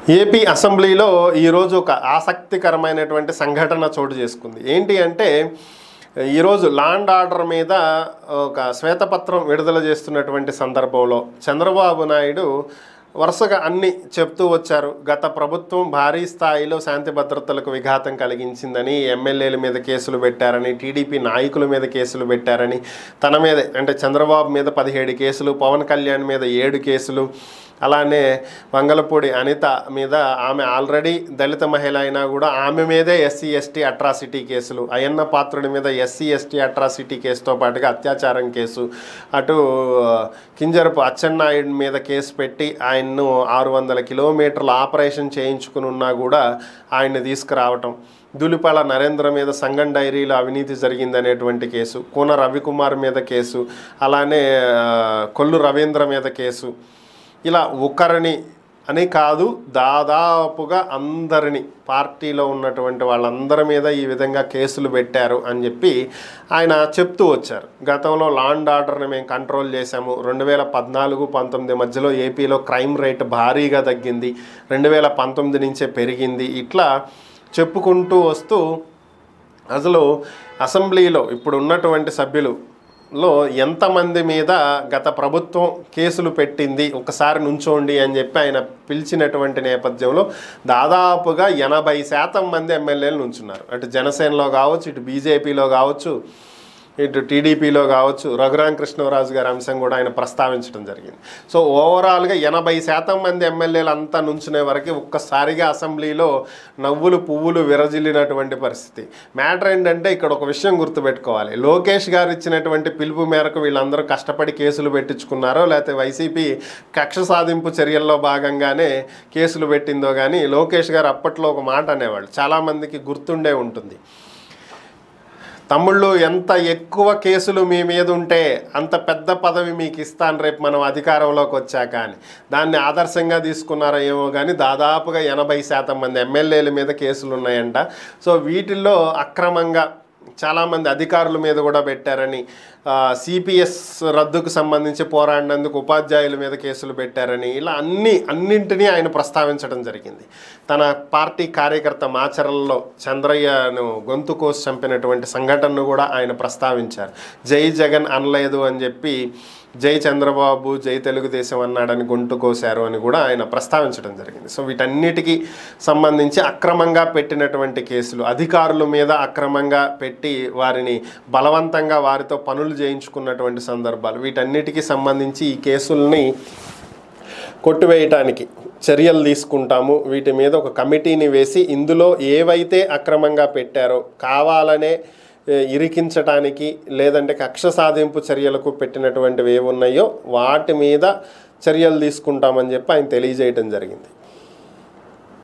AP అసెంబ్లీలో ఈరోజు ఒక ఆసక్తికరమైనటువంటి సంఘటన చోటు చేసుకుంది ఏంటి అంటే ఈరోజు లాండ్ ఆర్డర్ మీద ఒక శ్వేతపత్రం విడుదల చేస్తున్నటువంటి సందర్భంలో చంద్రబాబు నాయుడు వరుసగా అన్ని చెప్తూ వచ్చారు గత ప్రభుత్వం భారీ స్థాయిలో శాంతి భద్రతలకు విఘాతం కలిగించిందని ఎమ్మెల్యేల మీద కేసులు పెట్టారని టీడీపీ నాయకుల మీద కేసులు పెట్టారని తన మీద అంటే చంద్రబాబు మీద పదిహేడు కేసులు పవన్ కళ్యాణ్ మీద ఏడు కేసులు అలానే వంగలపూడి అనిత మీద ఆమె ఆల్రెడీ దళిత మహిళ అయినా కూడా ఆమె మీదే ఎస్సీ ఎస్టీ అట్రాసిటీ కేసులు అయ్యన్న పాత్రుడి మీద ఎస్సీ ఎస్టీ అట్రాసిటీ కేసుతో పాటుగా అత్యాచారం కేసు అటు కింజరపు అచ్చెన్నాయుడు మీద కేసు పెట్టి ఆయన్ను ఆరు వందల కిలోమీటర్ల ఆపరేషన్ చేయించుకుని ఉన్నా కూడా ఆయన్ని తీసుకురావటం దులిపాల నరేంద్ర మీద సంగం డైరీలో అవినీతి జరిగిందనేటువంటి కేసు కూన రవికుమార్ మీద కేసు అలానే ఆ, కొల్లు రవీంద్ర మీద కేసు ఇలా ఒకరిని అని కాదు దాదాపుగా అందరిని పార్టీలో ఉన్నటువంటి వాళ్ళందరి మీద ఈ విధంగా కేసులు పెట్టారు అని చెప్పి ఆయన చెప్తూ వచ్చారు గతంలో లాండ్ ఆర్డర్ని మేము కంట్రోల్ చేశాము రెండు వేల పద్నాలుగు పంతొమ్మిది మధ్యలో ఏపీలో క్రైమ్ రేట్ భారీగా తగ్గింది రెండు వేల పంతొమ్మిది నుంచే పెరిగింది ఇట్లా చెప్పుకుంటూ వస్తూ అసలు అసెంబ్లీలో ఇప్పుడు ఉన్నటువంటి సభ్యులు లో ఎంతమంది మీద గత ప్రభుత్వం కేసులు పెట్టింది ఒకసారి నుంచోండి అని చెప్పి ఆయన పిలిచినటువంటి నేపథ్యంలో దాదాపుగా ఎనభై శాతం మంది ఎమ్మెల్యేలు నుంచున్నారు అటు జనసేనలో కావచ్చు ఇటు బీజేపీలో కావచ్చు ఇటు టీడీపీలో కావచ్చు రఘురామ కృష్ణరాజు గారి అంశం కూడా ఆయన ప్రస్తావించడం జరిగింది సో ఓవరాల్గా ఎనభై శాతం మంది ఎమ్మెల్యేలు అంతా నుంచునే వరకు ఒక్కసారిగా అసెంబ్లీలో నవ్వులు పువ్వులు విరజిల్లినటువంటి పరిస్థితి మ్యాటర్ ఏంటంటే ఇక్కడ ఒక విషయం గుర్తుపెట్టుకోవాలి లోకేష్ గారు ఇచ్చినటువంటి పిలుపు మేరకు వీళ్ళందరూ కష్టపడి కేసులు పెట్టించుకున్నారో లేకపోతే వైసీపీ కక్ష సాధింపు చర్యల్లో భాగంగానే కేసులు పెట్టిందో కానీ లోకేష్ గారు అప్పట్లో ఒక మాట అనేవాళ్ళు చాలామందికి గుర్తుండే ఉంటుంది తమ్ముళ్ళు ఎంత ఎక్కువ కేసులు మీ మీద ఉంటే అంత పెద్ద పదవి మీకు ఇస్తాను రేపు మనం అధికారంలోకి వచ్చాక అని దాన్ని ఆదర్శంగా తీసుకున్నారో ఏమో కానీ దాదాపుగా ఎనభై శాతం మంది ఎమ్మెల్యేల మీద కేసులు ఉన్నాయంట సో వీటిల్లో అక్రమంగా చాలామంది అధికారుల మీద కూడా పెట్టారని సిపిఎస్ రద్దుకు సంబంధించి పోరాడినందుకు ఉపాధ్యాయుల మీద కేసులు పెట్టారని ఇలా అన్ని అన్నింటినీ ఆయన ప్రస్తావించడం జరిగింది తన పార్టీ కార్యకర్త మాచరల్లో చంద్రయ్యను గొంతు కోసి చంపినటువంటి సంఘటనను కూడా ఆయన ప్రస్తావించారు జై జగన్ అనలేదు అని చెప్పి జై చంద్రబాబు జై తెలుగుదేశం అన్నాడని గొంతు కోశారు అని కూడా ఆయన ప్రస్తావించడం జరిగింది సో వీటన్నిటికీ సంబంధించి అక్రమంగా పెట్టినటువంటి కేసులు అధికారుల మీద అక్రమంగా పెట్టి వారిని బలవంతంగా వారితో పనులు చేయించుకున్నటువంటి సందర్భాలు వీటన్నిటికీ సంబంధించి ఈ కేసుల్ని కొట్టివేయటానికి చర్యలు తీసుకుంటాము వీటి మీద ఒక కమిటీని వేసి ఇందులో ఏవైతే అక్రమంగా పెట్టారో కావాలనే ఏ, ఇరికించటానికి లేదంటే కక్ష సాధింపు చర్యలకు పెట్టినటువంటివి ఏమున్నాయో వాటి మీద చర్యలు తీసుకుంటామని చెప్పి ఆయన తెలియజేయటం జరిగింది